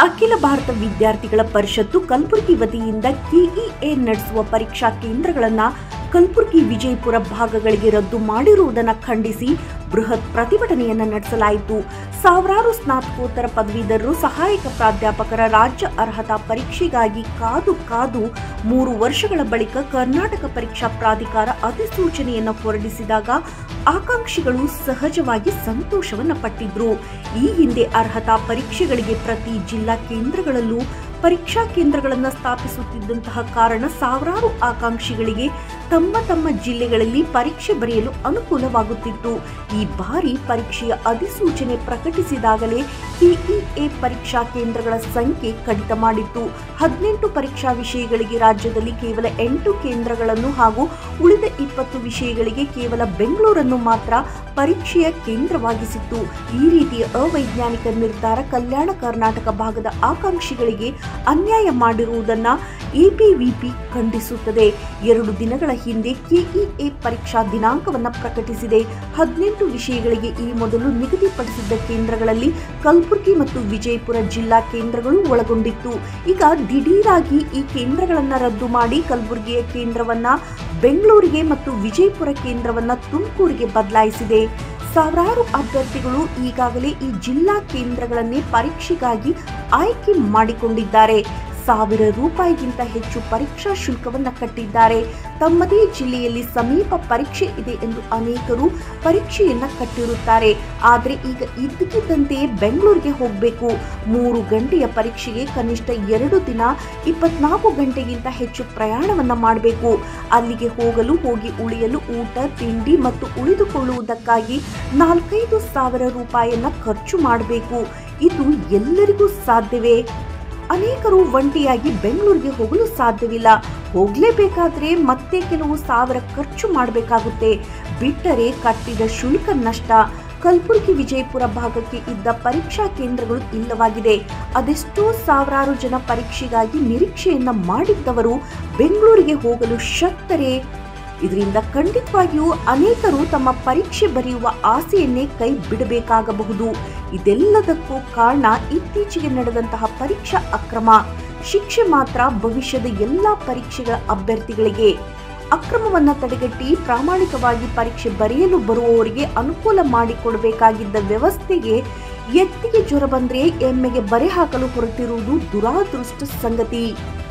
ಅಖಿಲ ಭಾರತ ವಿದ್ಯಾರ್ಥಿಗಳ ಪರಿಷತ್ತು ಕಲಬುರಗಿ ವತಿಯಿಂದ ಕೆಇಎ ನಡೆಸುವ ಪರೀಕ್ಷಾ ಕೇಂದ್ರಗಳನ್ನು ಕಲಬುರಗಿ ವಿಜಯಪುರ ಭಾಗಗಳಿಗೆ ರದ್ದು ಮಾಡಿರುವುದನ್ನು ಖಂಡಿಸಿ ಬೃಹತ್ ಪ್ರತಿಭಟನೆಯನ್ನು ನಡೆಸಲಾಯಿತು ಸಾವಿರಾರು ಸ್ನಾತಕೋತ್ತರ ಪದವೀಧರರು ಸಹಾಯಕ ಪ್ರಾಧ್ಯಾಪಕರ ರಾಜ್ಯ ಅರ್ಹತಾ ಪರೀಕ್ಷೆಗಾಗಿ ಕಾದು ಕಾದು ಮೂರು ವರ್ಷಗಳ ಬಳಿಕ ಕರ್ನಾಟಕ ಪರೀಕ್ಷಾ ಪ್ರಾಧಿಕಾರ ಅಧಿಸೂಚನೆಯನ್ನು ಹೊರಡಿಸಿದಾಗ ಆಕಾಂಕ್ಷಿಗಳು ಸಹಜವಾಗಿ ಸಂತೋಷವನ್ನ ಪಟ್ಟಿದ್ರು ಈ ಹಿಂದೆ ಅರ್ಹತಾ ಪರೀಕ್ಷೆಗಳಿಗೆ ಪ್ರತಿ ಜಿಲ್ಲಾ ಕೇಂದ್ರಗಳಲ್ಲೂ ಪರೀಕ್ಷಾ ಕೇಂದ್ರಗಳನ್ನು ಸ್ಥಾಪಿಸುತ್ತಿದ್ದಂತಹ ಕಾರಣ ಸಾವಿರಾರು ಆಕಾಂಕ್ಷಿಗಳಿಗೆ ತಮ್ಮ ತಮ್ಮ ಜಿಲ್ಲೆಗಳಲ್ಲಿ ಪರೀಕ್ಷೆ ಬರೆಯಲು ಅನುಕೂಲವಾಗುತ್ತಿತ್ತು ಈ ಬಾರಿ ಪರೀಕ್ಷೆಯ ಅಧಿಸೂಚನೆ ಪ್ರಕಟಿಸಿದಾಗಲೇ ಕೆಇಎ ಪರೀಕ್ಷಾ ಕೇಂದ್ರಗಳ ಸಂಖ್ಯೆ ಕಡಿತ ಮಾಡಿತ್ತು ಹದಿನೆಂಟು ಪರೀಕ್ಷಾ ವಿಷಯಗಳಿಗೆ ರಾಜ್ಯದಲ್ಲಿ ಕೇವಲ ಎಂಟು ಕೇಂದ್ರಗಳನ್ನು ಹಾಗೂ ಉಳಿದ ಇಪ್ಪತ್ತು ವಿಷಯಗಳಿಗೆ ಕೇವಲ ಬೆಂಗಳೂರನ್ನು ಮಾತ್ರ ಪರೀಕ್ಷೆಯ ಕೇಂದ್ರವಾಗಿಸಿತ್ತು ಈ ರೀತಿಯ ಅವೈಜ್ಞಾನಿಕ ನಿರ್ಧಾರ ಕಲ್ಯಾಣ ಕರ್ನಾಟಕ ಭಾಗದ ಆಕಾಂಕ್ಷಿಗಳಿಗೆ ಅನ್ಯಾಯ ಮಾಡಿರುವುದನ್ನ ಎಬಿವಿಪಿ ಖಂಡಿಸುತ್ತದೆ ಎರಡು ದಿನಗಳ ಹಿಂದೆ ಕೆಇಎ ಪರೀಕ್ಷಾ ದಿನಾಂಕವನ್ನು ಪ್ರಕಟಿಸಿದೆ ಹದಿನೆಂಟು ವಿಷಯಗಳಿಗೆ ಈ ಮೊದಲು ನಿಗದಿಪಡಿಸಿದ್ದ ಕೇಂದ್ರಗಳಲ್ಲಿ ಕಲಬುರಗಿ ಮತ್ತು ವಿಜಯಪುರ ಜಿಲ್ಲಾ ಕೇಂದ್ರಗಳು ಒಳಗೊಂಡಿತ್ತು ಈಗ ದಿಢೀರಾಗಿ ಈ ಕೇಂದ್ರಗಳನ್ನು ರದ್ದು ಮಾಡಿ ಕಲಬುರಗಿಯ ಕೇಂದ್ರವನ್ನ ಬೆಂಗಳೂರಿಗೆ ಮತ್ತು ವಿಜಯಪುರ ಕೇಂದ್ರವನ್ನ ತುಮಕೂರಿಗೆ ಬದಲಾಯಿಸಿದೆ ಸಾವಿರಾರು ಅಭ್ಯರ್ಥಿಗಳು ಈಗಾಗಲೇ ಈ ಜಿಲ್ಲಾ ಕೇಂದ್ರಗಳನ್ನೇ ಪರೀಕ್ಷೆಗಾಗಿ ಆಯ್ಕೆ ಮಾಡಿಕೊಂಡಿದ್ದಾರೆ ಸಾವಿರ ರೂಪಾಯಿಗಿಂತ ಹೆಚ್ಚು ಪರೀಕ್ಷಾ ಶುಲ್ಕವನ್ನ ಕಟ್ಟಿದ್ದಾರೆ ತಮ್ಮದೇ ಜಿಲ್ಲೆಯಲ್ಲಿ ಸಮೀಪ ಪರೀಕ್ಷೆ ಇದೆ ಎಂದು ಅನೇಕರು ಪರೀಕ್ಷೆಯನ್ನ ಕಟ್ಟಿರುತ್ತಾರೆ ಆದರೆ ಈಗ ಇದ್ದಕ್ಕಿದ್ದಂತೆಯೇ ಬೆಂಗಳೂರಿಗೆ ಹೋಗಬೇಕು ಮೂರು ಗಂಟೆಯ ಪರೀಕ್ಷೆಗೆ ಕನಿಷ್ಠ ಎರಡು ದಿನ ಇಪ್ಪತ್ನಾಲ್ಕು ಗಂಟೆಗಿಂತ ಹೆಚ್ಚು ಪ್ರಯಾಣವನ್ನ ಮಾಡಬೇಕು ಅಲ್ಲಿಗೆ ಹೋಗಲು ಹೋಗಿ ಉಳಿಯಲು ಊಟ ತಿಂಡಿ ಮತ್ತು ಉಳಿದುಕೊಳ್ಳುವುದಕ್ಕಾಗಿ ನಾಲ್ಕೈದು ಸಾವಿರ ರೂಪಾಯಿಯನ್ನ ಖರ್ಚು ಮಾಡಬೇಕು ಇದು ಎಲ್ಲರಿಗೂ ಸಾಧ್ಯವೇ ಅನೇಕರು ಒಂಟಿಯಾಗಿ ಬೆಂಗಳೂರಿಗೆ ಹೋಗಲು ಸಾಧ್ಯವಿಲ್ಲ ಹೋಗಲೇಬೇಕಾದ್ರೆ ಮತ್ತೆ ಕೆಲವು ಸಾವಿರ ಖರ್ಚು ಮಾಡಬೇಕಾಗುತ್ತೆ ಬಿಟ್ಟರೆ ಕಟ್ಟಿದ ಶುಲ್ಕ ನಷ್ಟ ಕಲಬುರಗಿ ವಿಜಯಪುರ ಭಾಗಕ್ಕೆ ಇದ್ದ ಪರೀಕ್ಷಾ ಕೇಂದ್ರಗಳು ಇಲ್ಲವಾಗಿದೆ ಅದೆಷ್ಟೋ ಸಾವಿರಾರು ಜನ ಪರೀಕ್ಷೆಗಾಗಿ ನಿರೀಕ್ಷೆಯನ್ನ ಮಾಡಿದ್ದವರು ಬೆಂಗಳೂರಿಗೆ ಹೋಗಲು ಶಕ್ತರೇ ಇದರಿಂದ ಖಂಡಿತವಾಗಿಯೂ ಅನೇಕರು ತಮ್ಮ ಪರೀಕ್ಷೆ ಬರೆಯುವ ಆಸೆಯನ್ನೇ ಕೈ ಬಿಡಬೇಕಾಗಬಹುದು ಇದೆಲ್ಲದಕ್ಕೂ ಕಾರಣ ಇತ್ತೀಚೆಗೆ ನಡೆದಂತಹ ಪರೀಕ್ಷಾ ಅಕ್ರಮ ಶಿಕ್ಷೆ ಮಾತ್ರ ಭವಿಷ್ಯದ ಎಲ್ಲಾ ಪರೀಕ್ಷೆಗಳ ಅಭ್ಯರ್ಥಿಗಳಿಗೆ ಅಕ್ರಮವನ್ನ ತಡೆಗಟ್ಟಿ ಪ್ರಾಮಾಣಿಕವಾಗಿ ಪರೀಕ್ಷೆ ಬರೆಯಲು ಬರುವವರಿಗೆ ಅನುಕೂಲ ಮಾಡಿಕೊಡಬೇಕಾಗಿದ್ದ ವ್ಯವಸ್ಥೆಗೆ ಎತ್ತಿಗೆ ಜ್ವರ ಬಂದ್ರೆ ಎಮ್ಮೆಗೆ ಬರೆ ಹಾಕಲು ಹೊರಟಿರುವುದು ದುರಾದೃಷ್ಟ ಸಂಗತಿ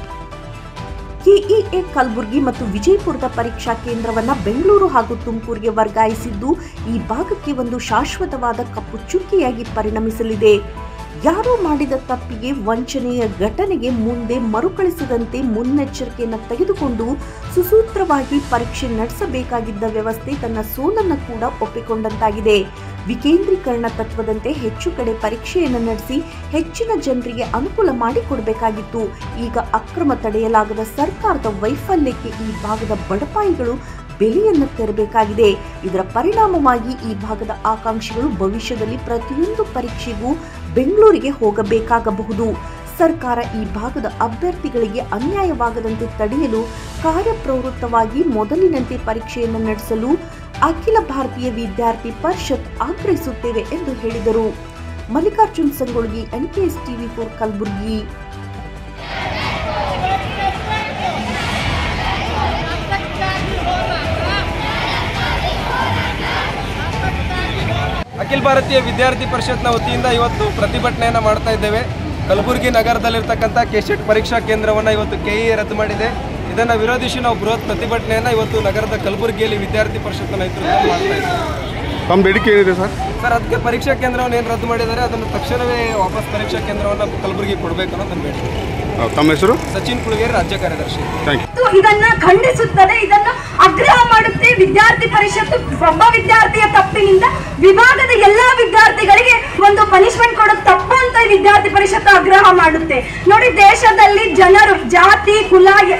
ಕೆಇಎ ಕಲಬುರಗಿ ಮತ್ತು ವಿಜಯಪುರದ ಪರೀಕ್ಷಾ ಕೇಂದ್ರವನ್ನ ಬೆಂಗಳೂರು ಹಾಗೂ ತುಮಕೂರಿಗೆ ವರ್ಗಾಯಿಸಿದ್ದು ಈ ಭಾಗಕ್ಕೆ ಒಂದು ಶಾಶ್ವತವಾದ ಕಪ್ಪು ಚುಕ್ಕೆಯಾಗಿ ಪರಿಣಮಿಸಲಿದೆ ಯಾರೋ ಮಾಡಿದ ತಪ್ಪಿಗೆ ವಂಚನೆಯ ಘಟನೆಗೆ ಮುಂದೆ ಮರುಕಳಿಸದಂತೆ ಮುನ್ನೆಚ್ಚರಿಕೆಯನ್ನು ತೆಗೆದುಕೊಂಡು ಸುಸೂತ್ರವಾಗಿ ಪರೀಕ್ಷೆ ನಡೆಸಬೇಕಾಗಿದ್ದ ವ್ಯವಸ್ಥೆ ತನ್ನ ಸೋಲನ್ನು ಕೂಡ ಒಪ್ಪಿಕೊಂಡಂತಾಗಿದೆ ವಿಕೇಂದ್ರೀಕರಣ ತತ್ವದಂತೆ ಹೆಚ್ಚು ಕಡೆ ಪರೀಕ್ಷೆಯನ್ನು ನಡೆಸಿ ಹೆಚ್ಚಿನ ಜನರಿಗೆ ಅನುಕೂಲ ಮಾಡಿಕೊಡಬೇಕಾಗಿತ್ತು ಈಗ ಅಕ್ರಮ ತಡೆಯಲಾಗದ ಸರ್ಕಾರದ ವೈಫಲ್ಯಕ್ಕೆ ಈ ಭಾಗದ ಬಡಪಾಯಿಗಳು ಬೆಲೆಯನ್ನು ತೆರಬೇಕಾಗಿದೆ ಇದರ ಪರಿಣಾಮವಾಗಿ ಈ ಭಾಗದ ಆಕಾಂಕ್ಷಿಗಳು ಭವಿಷ್ಯದಲ್ಲಿ ಪ್ರತಿಯೊಂದು ಪರೀಕ್ಷೆಗೂ ಬೆಂಗಳೂರಿಗೆ ಹೋಗಬೇಕಾಗಬಹುದು ಸರ್ಕಾರ ಈ ಭಾಗದ ಅಭ್ಯರ್ಥಿಗಳಿಗೆ ಅನ್ಯಾಯವಾಗದಂತೆ ತಡೆಯಲು ಕಾರ್ಯಪ್ರವೃತ್ತವಾಗಿ ಮೊದಲಿನಂತೆ ಪರೀಕ್ಷೆಯನ್ನು ನಡೆಸಲು ಅಖಿಲ ಭಾರತೀಯ ವಿದ್ಯಾರ್ಥಿ ಪರಿಷತ್ ಆಗ್ರಹಿಸುತ್ತೇವೆ ಎಂದು ಹೇಳಿದರು Mallikarjun Sangolgi NKS TV four Kalaburagi ಅಖಿಲ ಭಾರತೀಯ ವಿದ್ಯಾರ್ಥಿ ಪರಿಷತ್ನ ವತಿಯಿಂದ ಇವತ್ತು ಪ್ರತಿಭಟನೆಯನ್ನು ಮಾಡ್ತಾ ಇದ್ದೇವೆ ಕಲಬುರಗಿ ನಗರದಲ್ಲಿರ್ತಕ್ಕಂಥ ಕೆಶೆಟ್ ಪರೀಕ್ಷಾ ಕೇಂದ್ರವನ್ನು ಇವತ್ತು ಕೆಇ ರದ್ದು ಮಾಡಿದೆ ಇದನ್ನು ವಿರೋಧಿಸಿ ನಾವು ಬೃಹತ್ ಪ್ರತಿಭಟನೆಯನ್ನು ಇವತ್ತು ನಗರದ ಕಲಬುರಗಿಯಲ್ಲಿ ವಿದ್ಯಾರ್ಥಿ ಪರಿಷತ್ನ ನೇತೃತ್ವದಲ್ಲಿ ಮಾಡ್ತಾ ಇದ್ದೇವೆ ತಮ್ಮ ಬೇಡಿಕೆ ಏನಿದೆ ಸರ್ ಸರ್ ಅದಕ್ಕೆ ಪರೀಕ್ಷಾ ಕೇಂದ್ರವನ್ನು ಏನು ರದ್ದು ಮಾಡಿದ್ದಾರೆ ಅದನ್ನು ತಕ್ಷಣವೇ ವಾಪಸ್ ಪರೀಕ್ಷಾ ಕೇಂದ್ರವನ್ನು ಕಲಬುರಗಿ ಕೊಡಬೇಕು ಅನ್ನೋ ನನ್ನ ಬೇಡಿಕೆ ಆ, ತಮ್ಮ ಹೆಸರು ಸಚಿನ್ ಕುಳಗೇರಿ ರಾಜ್ಯ ಕಾರ್ಯದರ್ಶಿ ಥ್ಯಾಂಕ್ ಯು ಮತ್ತು ಇದನ್ನ ಖಂಡಿಸುತ್ತದೆ ಇದನ್ನ ಆಗ್ರಹ ಮಾಡುತ್ತೆ ವಿದ್ಯಾರ್ಥಿ ಪರಿಷತ್ತು ಒಬ್ಬ ವಿದ್ಯಾರ್ಥಿಯ ತಪ್ಪಿನಿಂದ ವಿಭಾಗದ ಎಲ್ಲಾ ವಿದ್ಯಾರ್ಥಿಗಳಿಗೆ ಒಂದು ಪನಿಷ್ಮೆಂಟ್ ಕೊಡೋದು ತಪ್ಪು ಅಂತ ಈ ವಿದ್ಯಾರ್ಥಿ ಪರಿಷತ್ತು ಆಗ್ರಹ ಮಾಡುತ್ತೆ ನೋಡಿ ದೇಶದಲ್ಲಿ ಜನರು ಜಾತಿ ಕುಲ ಎ-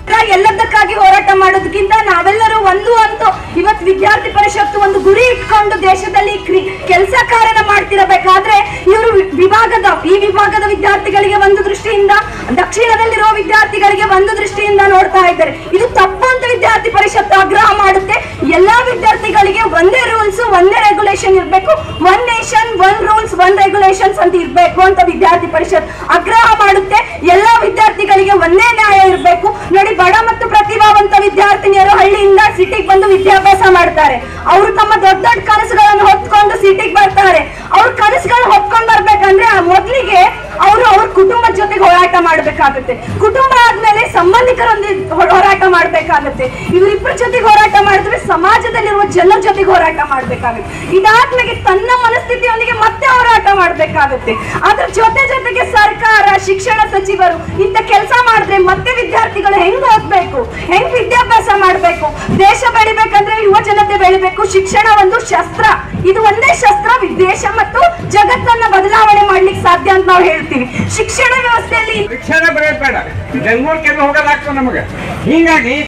ಎಲ್ಲದಕ್ಕಾಗಿ ಹೋರಾಟ ಮಾಡೋದಕ್ಕಿಂತ ನಾವೆಲ್ಲರೂ ಒಂದು ಅಂತ ಇವತ್ತು ವಿದ್ಯಾರ್ಥಿ ಪರಿಷತ್ತು ಒಂದು ಗುರಿ ಇಟ್ಕೊಂಡು ದೇಶದಲ್ಲಿ ಕೆಲಸ ಕಾರ್ಯನ ಮಾಡ್ತಿರಬೇಕಾದ್ರೆ ಇವರು ವಿಭಾಗದ ಈ ವಿಭಾಗದ ವಿದ್ಯಾರ್ಥಿಗಳಿಗೆ ಒಂದು ದೃಷ್ಟಿಯಿಂದ ದಕ್ಷಿಣದಲ್ಲಿರುವ ವಿದ್ಯಾರ್ಥಿಗಳಿಗೆ ಒಂದು ದೃಷ್ಟಿಯಿಂದ ನೋಡ್ತಾ ಇದ್ದಾರೆ ಇದು ತಪ್ಪು ಅಂತ ವಿದ್ಯಾರ್ಥಿ ಪರಿಷತ್ತು ಆಗ್ರಹ ಮಾಡುತ್ತೆ ಎಲ್ಲಾ ವಿದ್ಯಾರ್ಥಿಗಳಿಗೆ ಒಂದೇ ರೂಲ್ಸ್ ಒಂದೇ ರೆಗ್ಯುಲೇಷನ್ ಇರಬೇಕು one nation one rules one regulations ಅಂತ ಇರಬೇಕು ಅಂತ ವಿದ್ಯಾರ್ಥಿ ಪರಿಷತ್ ಆಗ್ರಹ ಮಾಡುತ್ತೆ ಎಲ್ಲಾ ವಿದ್ಯಾರ್ಥಿಗಳಿಗೆ ಒಂದೇ ನ್ಯಾಯ ಇರಬೇಕು ನೋಡಿ ಬಡ ಮತ್ತು ಪ್ರತಿಭಾವಂತ ವಿದ್ಯಾರ್ಥಿನಿಯರು ಹಳ್ಳಿಯಿಂದ ಸಿಟಿಗೆ ಬಂದು ವಿದ್ಯಾಭ್ಯಾಸ ಮಾಡ್ತಾರೆ ಅವರು ತಮ್ಮ ದೊಡ್ಡ ದೊಡ್ಡ ಕನಸುಗಳನ್ನು ಹೊತ್ಕೊಂಡು ಸಿಟಿಗೆ ಬರ್ತಾರೆ ಅವ್ರ ಕನಸುಗಳನ್ನ ಹೊತ್ಕೊಂಡು ಬರ್ಬೇಕಂದ್ರೆ ಆ ಮೊದ್ಲಿಗೆ ಅವರು ಅವ್ರ ಕುಟುಂಬದ ಜೊತೆಗೆ ಹೋರಾಟ ಮಾಡ್ಬೇಕಾಗುತ್ತೆ ಕುಟುಂಬ ಆದ್ಮೇಲೆ ಸಂಬಂಧಿಕರೊಂದಿಗೆ ಹೊ- ಹೋರಾಟ ಮಾಡ್ಬೇಕಾಗುತ್ತೆ ಇವರಿಬ್ಬರ ಜೊತೆಗೆ ಹೋರಾಟ ಮಾಡಿದ್ರೆ ಸಮಾಜದಲ್ಲಿರುವ ಜನರ ಜೊತೆಗೆ ಹೋರಾಟ ಮಾಡ್ಬೇಕಾಗುತ್ತೆ ಇದಾದ್ಮೇಲೆ ತನ್ನ ಮನಸ್ಥಿತಿಯೊಂದಿಗೆ ಮತ್ತೆ ಹೋರಾಟ ಮಾಡ್ಬೇಕಾಗುತ್ತೆ ಅದ್ರ ಜೊತೆ ಜೊತೆಗೆ ಸರ್ಕಾರ ಶಿಕ್ಷಣ ಸಚಿವರು ಇಂಥ ಕೆಲಸ ಮಾಡಿದ್ರೆ ಮತ್ತೆ ವಿದ್ಯಾರ್ಥಿಗಳು ಹೆಂಗ್ ಓದ್ಬೇಕು ಹೆಂಗ್ ವಿದ್ಯಾಭ್ಯಾಸ ಮಾಡ್ಬೇಕು ದೇಶ ಬೆಳಿಬೇಕಂದ್ರೆ ಯುವ ಜನತೆ ಬೆಳಿಬೇಕು ಶಿಕ್ಷಣ ಒಂದು ಶಸ್ತ್ರ ಇದು ಒಂದೇ ಶಸ್ತ್ರ ವಿ- ದೇಶ ಮತ್ತು ಜಗತ್ತನ್ನ ಬದಲಾವಣೆ ಮಾಡ್ಲಿಕ್ಕೆ ಸಾಧ್ಯ ಅಂತ ನಾವು ಹೇಳ್ತೀವಿ ಶಿಕ್ಷಣ ವ್ಯವಸ್ಥೆಯಲ್ಲಿ ಶಿಕ್ಷಣ ಬರೆಯೋದ್ ಬೇಡ ಬೆಂಗಳೂರು ಕೆಲ ಹೋಗೋದಾಗ್ತದೆ ನಮಗೆ ಹೀಗಾಗಿ